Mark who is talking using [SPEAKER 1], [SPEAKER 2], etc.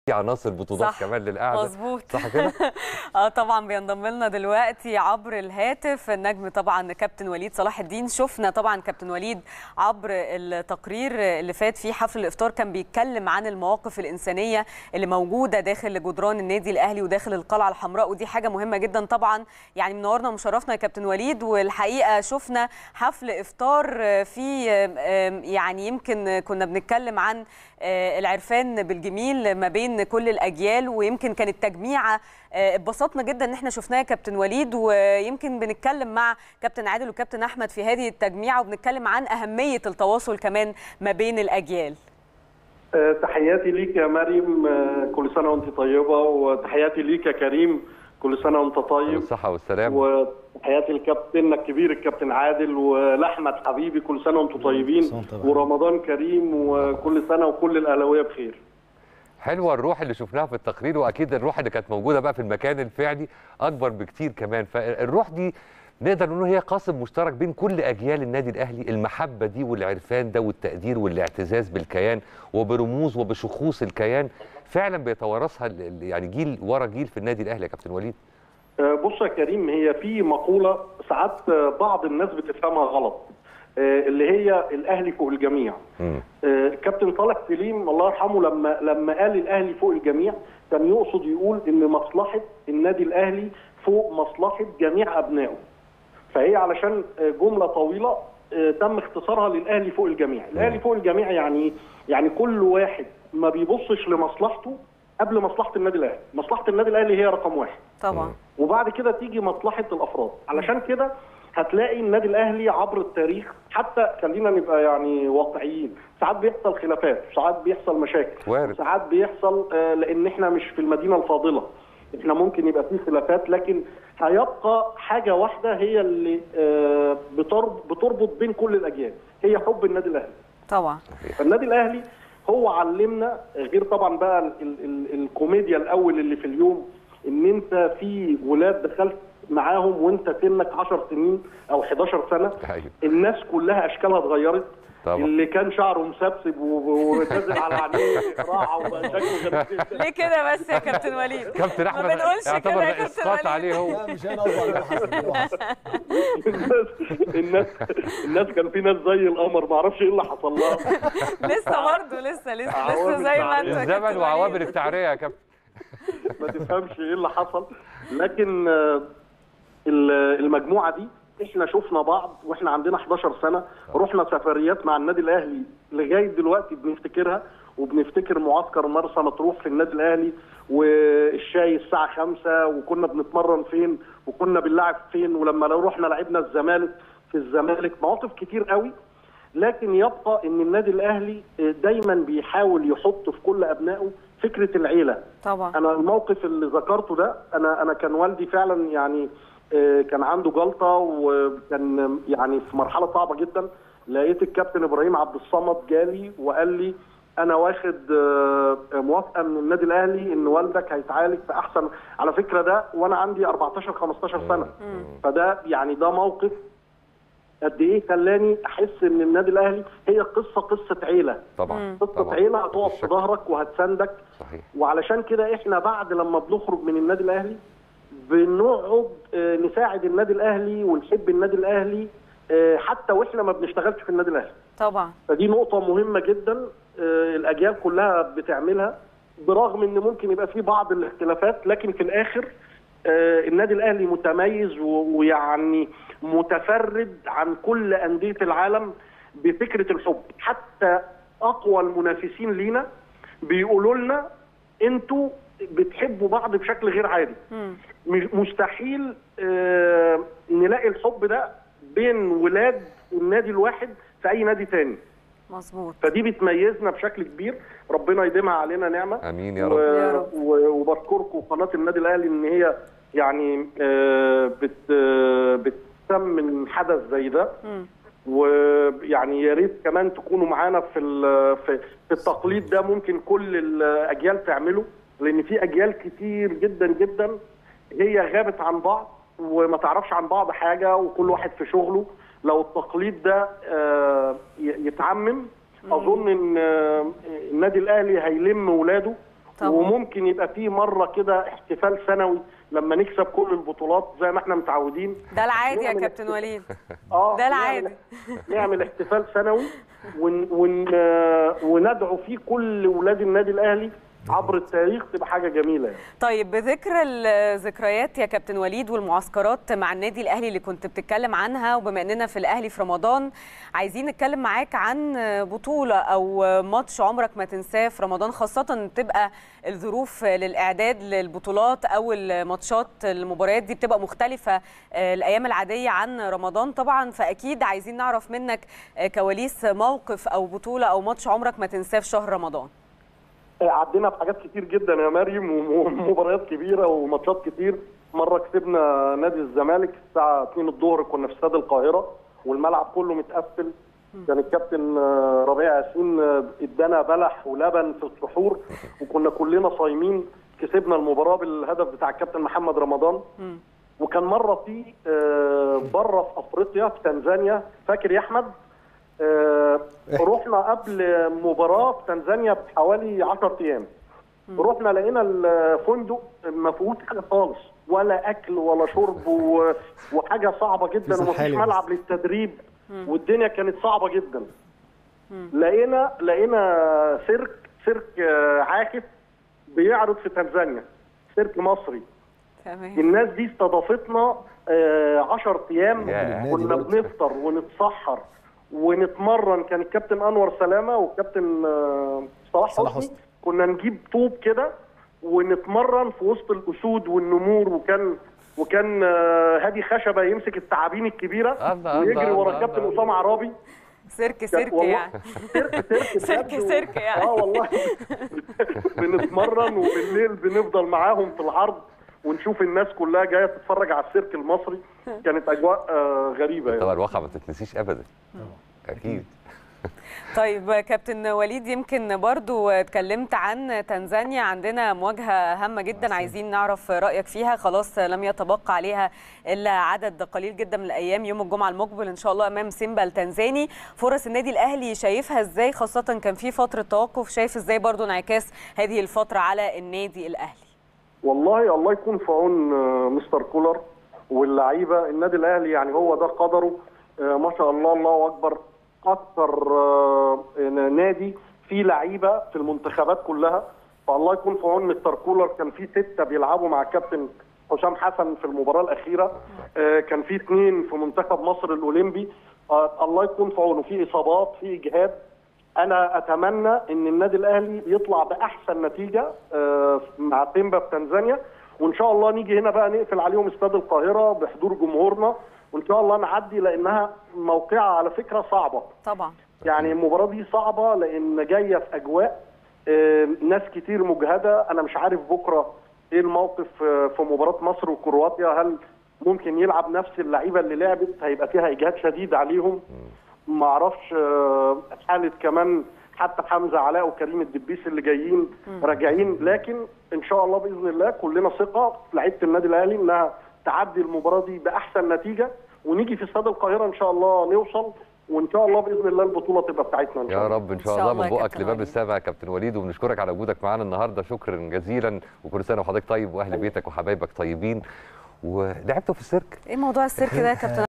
[SPEAKER 1] عناصر بطولات
[SPEAKER 2] صح،
[SPEAKER 1] كمان للقعده
[SPEAKER 2] مظبوط
[SPEAKER 1] صح كده
[SPEAKER 2] اه طبعا بينضم لنا دلوقتي عبر الهاتف النجم طبعا كابتن وليد صلاح الدين شفنا طبعا كابتن وليد عبر التقرير اللي فات فيه حفل الافطار كان بيتكلم عن المواقف الانسانيه اللي موجوده داخل جدران النادي الاهلي وداخل القلعه الحمراء ودي حاجه مهمه جدا طبعا يعني منورنا ومشرفنا يا كابتن وليد والحقيقه شفنا حفل افطار في يعني يمكن كنا بنتكلم عن العرفان بالجميل ما بين كل الاجيال ويمكن كانت تجميعه اتبسطنا جدا ان احنا شفناها كابتن وليد ويمكن بنتكلم مع كابتن عادل وكابتن احمد في هذه التجميعه وبنتكلم عن اهميه التواصل كمان ما بين الاجيال
[SPEAKER 3] تحياتي ليك يا مريم كل سنه وانت طيبه وتحياتي ليك يا كريم كل سنه وانت طيب
[SPEAKER 1] الصحه والسلامه
[SPEAKER 3] وتحياتي لكابتننا الكبير الكابتن عادل ولاحمد حبيبي كل سنه وانتم طيبين ورمضان كريم وكل سنه وكل الاهلاويه بخير
[SPEAKER 1] حلوه الروح اللي شفناها في التقرير واكيد الروح اللي كانت موجوده بقى في المكان الفعلي اكبر بكتير كمان فالروح دي نقدر نقول هي قاسم مشترك بين كل اجيال النادي الاهلي المحبه دي والعرفان ده والتقدير والاعتزاز بالكيان وبرموز وبشخوص الكيان فعلا بيتوارثها يعني جيل ورا جيل في النادي الاهلي يا كابتن وليد
[SPEAKER 3] بص يا كريم هي في مقوله ساعات بعض الناس بتفهمها غلط اللي هي الاهلي فوق الجميع كابتن صالح سليم الله يرحمه لما لما قال الاهلي فوق الجميع كان يقصد يقول ان مصلحه النادي الاهلي فوق مصلحه جميع ابنائه فهي علشان جمله طويله تم اختصارها للاهلي فوق الجميع الاهلي فوق الجميع يعني يعني كل واحد ما بيبصش لمصلحته قبل مصلحه النادي الاهلي مصلحه النادي الاهلي هي رقم واحد
[SPEAKER 2] طبعا
[SPEAKER 3] وبعد كده تيجي مصلحه الافراد علشان كده هتلاقي النادي الاهلي عبر التاريخ حتى خلينا نبقى يعني واقعيين ساعات بيحصل خلافات ساعات بيحصل مشاكل
[SPEAKER 1] وارد.
[SPEAKER 3] ساعات بيحصل لان احنا مش في المدينه الفاضله احنا ممكن يبقى فيه خلافات لكن هيبقى حاجه واحده هي اللي بتربط بين كل الاجيال هي حب النادي الاهلي
[SPEAKER 2] طبعا
[SPEAKER 3] فالنادي الاهلي هو علمنا غير طبعا بقى ال ال الكوميديا الاول اللي في اليوم ان انت في ولاد دخلت معاهم وانت سنك 10 سنين او 11 سنه
[SPEAKER 1] أيوة.
[SPEAKER 3] الناس كلها اشكالها اتغيرت
[SPEAKER 1] طبعا.
[SPEAKER 3] اللي كان شعره مسبسب ونازل على عينيه راعه وبقى شكله غريب
[SPEAKER 2] ليه كده بس يا كابتن وليد
[SPEAKER 1] كابتن احمد
[SPEAKER 2] ما بنقولش
[SPEAKER 1] يعتبر
[SPEAKER 2] كده يا
[SPEAKER 1] ده
[SPEAKER 2] كابتن
[SPEAKER 1] اسقاط
[SPEAKER 2] وليد.
[SPEAKER 1] عليه هو
[SPEAKER 4] لا مش انا هو حسن هو حسن
[SPEAKER 3] الناس الناس الناس كان في ناس زي القمر ما اعرفش ايه اللي حصل لها
[SPEAKER 2] لسه برضه لسه لسه لسه
[SPEAKER 3] عوامل
[SPEAKER 2] زي ما انت يا
[SPEAKER 1] الزمن
[SPEAKER 2] كابتن
[SPEAKER 1] وعوامل
[SPEAKER 2] وليد.
[SPEAKER 1] التعريه يا كابتن
[SPEAKER 3] ما تفهمش ايه اللي حصل لكن آه، ال- المجموعه دي احنا شفنا بعض واحنا عندنا 11 سنه رحنا سفريات مع النادي الاهلي لغايه دلوقتي بنفتكرها وبنفتكر معسكر مرسى مطروح في النادي الاهلي والشاي الساعه 5 وكنا بنتمرن فين وكنا بنلعب فين ولما لو رحنا لعبنا الزمالك في الزمالك مواقف كتير قوي لكن يبقى ان النادي الاهلي دايما بيحاول يحط في كل ابنائه فكره العيله
[SPEAKER 2] طبعا
[SPEAKER 3] انا الموقف اللي ذكرته ده انا انا كان والدي فعلا يعني آه، كان عنده جلطه وكان يعني في مرحله صعبه جدا لقيت الكابتن ابراهيم عبد الصمد جالي وقال لي انا واخد آه، موافقه من النادي الاهلي ان والدك هيتعالج في احسن على فكره ده وانا عندي 14 15 سنه فده يعني ده موقف قد ايه خلاني احس ان النادي الاهلي هي قصه قصه عيله
[SPEAKER 1] طبعا
[SPEAKER 3] قصه
[SPEAKER 1] طبعا
[SPEAKER 3] عيله هتقف في
[SPEAKER 1] بالشكل.
[SPEAKER 3] ظهرك وهتساندك
[SPEAKER 1] صحيح
[SPEAKER 3] وعلشان كده احنا بعد لما بنخرج من النادي الاهلي بنقعد آه، نساعد النادي الاهلي ونحب النادي الاهلي آه، حتى واحنا ما بنشتغلش في النادي الاهلي
[SPEAKER 2] طبعا
[SPEAKER 3] فدي نقطه مهمه جدا آه، الاجيال كلها بتعملها برغم ان ممكن يبقى في بعض الاختلافات لكن في الاخر آه، النادي الاهلي متميز و- ويعني متفرد عن كل انديه العالم بفكره الحب حتى اقوى المنافسين لينا بيقولوا لنا انتوا بتحبوا بعض بشكل غير عادي
[SPEAKER 2] مم.
[SPEAKER 3] مش- مستحيل آه، نلاقي الحب ده بين ولاد النادي الواحد في اي نادي تاني
[SPEAKER 2] مظبوط
[SPEAKER 3] فدي بتميزنا بشكل كبير ربنا يديمها علينا نعمه
[SPEAKER 1] امين يا
[SPEAKER 3] و...
[SPEAKER 1] رب
[SPEAKER 2] يا رب.
[SPEAKER 3] و... وبشكركم قناه النادي الاهلي ان هي يعني آه، بت آه، بتسمن حدث زي ده
[SPEAKER 2] مم.
[SPEAKER 3] ويعني يا ريت كمان تكونوا معانا في ال- في في التقليد ده ممكن كل الاجيال تعمله لان في اجيال كتير جدا جدا هي غابت عن بعض وما تعرفش عن بعض حاجه وكل واحد في شغله لو التقليد ده آه، ي- يتعمم اظن ان آه، النادي الاهلي هيلم ولاده
[SPEAKER 2] طبعا.
[SPEAKER 3] وممكن يبقى في مره كده احتفال سنوي لما نكسب كل البطولات زي ما احنا متعودين
[SPEAKER 2] ده العادي يا
[SPEAKER 3] نعمل
[SPEAKER 2] كابتن
[SPEAKER 3] احتفال.
[SPEAKER 2] وليد
[SPEAKER 3] اه
[SPEAKER 2] ده
[SPEAKER 3] نعمل-
[SPEAKER 2] العادي.
[SPEAKER 3] نعمل احتفال سنوي ون ون آه، وندعو فيه كل ولاد النادي الاهلي عبر التاريخ تبقى حاجه جميله يعني.
[SPEAKER 2] طيب بذكر الذكريات يا كابتن وليد والمعسكرات مع النادي الاهلي اللي كنت بتتكلم عنها وبما اننا في الاهلي في رمضان عايزين نتكلم معاك عن بطوله او ماتش عمرك ما تنساه في رمضان خاصه تبقى الظروف للاعداد للبطولات او الماتشات المباريات دي بتبقى مختلفه آه، الايام العاديه عن رمضان طبعا فاكيد عايزين نعرف منك آه، كواليس موقف او بطوله او ماتش عمرك ما تنساه في شهر رمضان
[SPEAKER 3] عدينا في حاجات كتير جدا يا مريم ومباريات كبيره وماتشات كتير مره كسبنا نادي الزمالك الساعه 2 الظهر كنا في استاد القاهره والملعب كله متقفل كان الكابتن آه، ربيع ياسين آه، ادانا بلح ولبن في السحور وكنا كلنا صايمين كسبنا المباراه بالهدف بتاع الكابتن محمد رمضان وكان مره في آه، بره في افريقيا في تنزانيا فاكر يا احمد آه، رحنا قبل مباراه في تنزانيا بحوالي 10 ايام رحنا لقينا الفندق ما فيهوش حاجه خالص ولا اكل ولا شرب و... وحاجه صعبه جدا
[SPEAKER 4] في
[SPEAKER 3] ومفيش
[SPEAKER 4] سحالي بس.
[SPEAKER 3] ملعب للتدريب والدنيا كانت صعبه جدا لقينا لقينا سيرك سيرك آه، عاكف بيعرض في تنزانيا سيرك مصري
[SPEAKER 2] تمام
[SPEAKER 3] الناس دي استضافتنا 10 ايام
[SPEAKER 1] ياه.
[SPEAKER 3] كنا
[SPEAKER 4] برضه.
[SPEAKER 3] بنفطر ونتسحر ونتمرن كان الكابتن انور سلامه والكابتن آه، صلاح
[SPEAKER 4] صلاح
[SPEAKER 3] حسني
[SPEAKER 4] حسني.
[SPEAKER 3] كنا نجيب طوب كده ونتمرن في وسط الاسود والنمور وكان وكان آه، هادي خشبه يمسك التعابين الكبيره
[SPEAKER 1] الله، الله،
[SPEAKER 3] ويجري ورا
[SPEAKER 1] الله،
[SPEAKER 3] الكابتن
[SPEAKER 1] الله.
[SPEAKER 3] اسامه عرابي
[SPEAKER 2] سيرك سيرك
[SPEAKER 3] والله
[SPEAKER 2] يعني
[SPEAKER 3] سيرك سيرك
[SPEAKER 2] سيرك
[SPEAKER 3] بجد و-
[SPEAKER 2] سيرك يعني.
[SPEAKER 3] اه والله بنتمرن وبالليل بنفضل معاهم في العرض ونشوف الناس كلها جايه تتفرج على السيرك المصري كانت اجواء آه، غريبه يعني.
[SPEAKER 1] طبعا الواقع ما تتنسيش ابدا اكيد
[SPEAKER 2] طيب كابتن وليد يمكن برضو اتكلمت عن تنزانيا عندنا مواجهة هامة جدا عايزين نعرف رأيك فيها خلاص لم يتبقى عليها إلا عدد قليل جدا من الأيام يوم الجمعة المقبل إن شاء الله أمام سيمبا التنزاني فرص النادي الأهلي شايفها إزاي خاصة كان في فترة توقف شايف إزاي برضو انعكاس هذه الفترة على النادي الأهلي
[SPEAKER 3] والله الله يكون في عون آه، مستر كولر واللعيبه النادي الاهلي يعني هو ده قدره آه، ما شاء الله الله اكبر اكثر آه، نادي فيه لعيبه في المنتخبات كلها فالله يكون في عون مستر كولر كان في سته بيلعبوا مع الكابتن حسام حسن في المباراه الاخيره آه، كان في اثنين في منتخب مصر الاولمبي آه، الله يكون في عونه في اصابات في اجهاد انا اتمنى ان النادي الاهلي يطلع باحسن نتيجه آه، مع سيمبا في تنزانيا وان شاء الله نيجي هنا بقى نقفل عليهم استاد القاهره بحضور جمهورنا وان شاء الله نعدي لانها موقعه على فكره صعبه
[SPEAKER 2] طبعا
[SPEAKER 3] يعني المباراه دي صعبه لان جايه في اجواء آه، ناس كتير مجهده انا مش عارف بكره ايه الموقف آه، في مباراه مصر وكرواتيا هل ممكن يلعب نفس اللعيبه اللي لعبت هيبقى فيها اجهاد شديد عليهم ما اعرفش آه، حاله كمان حتى حمزه علاء وكريم الدبيس اللي جايين راجعين لكن ان شاء الله باذن الله كلنا ثقه في لعيبه النادي الاهلي انها تعدي المباراه دي باحسن نتيجه ونيجي في استاد القاهره ان شاء الله نوصل وان شاء الله باذن الله البطوله تبقى بتاعتنا ان شاء
[SPEAKER 1] يا
[SPEAKER 3] الله
[SPEAKER 1] رب ان شاء
[SPEAKER 2] إن شاء
[SPEAKER 1] الله
[SPEAKER 2] الله
[SPEAKER 1] من
[SPEAKER 2] يا
[SPEAKER 1] بقك
[SPEAKER 2] كابتن
[SPEAKER 1] لباب
[SPEAKER 2] وليد.
[SPEAKER 1] السابع يا كابتن وليد وبنشكرك على وجودك معانا النهارده شكرا جزيلا وكل سنه وحضرتك طيب واهل بيتك وحبايبك طيبين ولعبتوا في السيرك
[SPEAKER 2] إيه موضوع السيرك ده يا كابتن